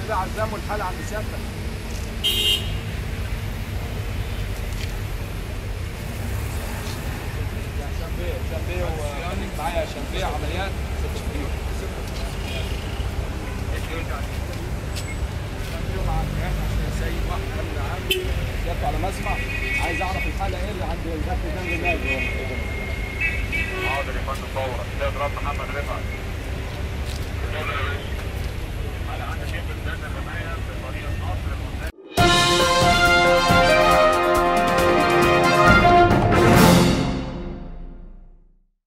ده عزام والحالة عند سيادتك يا شامبيه شامبيه ومعايا شامبيه عمليات شامبيه مع الجهاز عشان سيد واحد من عام سيادته على مسمع عايز اعرف الحالة ايه اللي عند الدكتور جنب النادي حاضر يا فندم فورا استاذ رب محمد رفعت